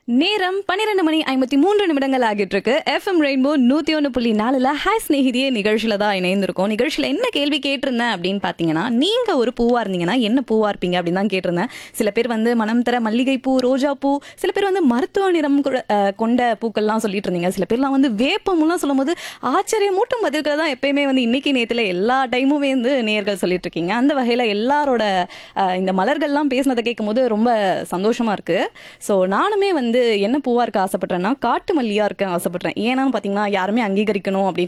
நேரம் பன்னிரெண்டு மணி ஐம்பத்தி மூன்று நிமிடங்கள் ஆகிட்டு இருக்கு எஃப்எம் ரெயின்போ நூத்தி ஒன்று புள்ளி நாலுல ஹாய் ஸ்நேகிதியே நிகழ்ச்சியில தான் இணைந்திருக்கோம் நிகழ்ச்சியில என்ன கேள்வி கேட்டிருந்தேன் அப்படின்னு பாத்தீங்கன்னா நீங்க ஒரு பூவா இருந்தீங்கன்னா என்ன பூவா இருப்பீங்க அப்படின்னு தான் கேட்டிருந்தேன் சில பேர் வந்து மனம் தர மல்லிகை பூ ரோஜா பூ சில பேர் வந்து மருத்துவ நிறம் கூட- அஹ், கொண்ட பூக்கள்லாம் சொல்லிட்டு இருந்தீங்க சில பேர்லாம் வந்து வேப்பம்லாம் சொல்லும்போது ஆச்சரியமூட்டும் பதில்களை தான் எப்பயுமே வந்து இன்னைக்கு நேத்துல எல்லா டைமுமே வந்து நேர்கள் சொல்லிட்டு இருக்கீங்க அந்த வகையில எல்லாரோட அஹ், இந்த மலர்கள்லாம் பேசினதை கேட்கும்போது ரொம்ப சந்தோஷமா இருக்கு ஸோ நானுமே வந்து என்ன பூவா இருக்க ஆசைப்படுறேன்னா காட்டு மல்லியா இருக்க ஆசைப்படுறேன் ஏன்னா பாத்தீங்கன்னா யாருமே அங்கீகரிக்கணும் அப்படின்னு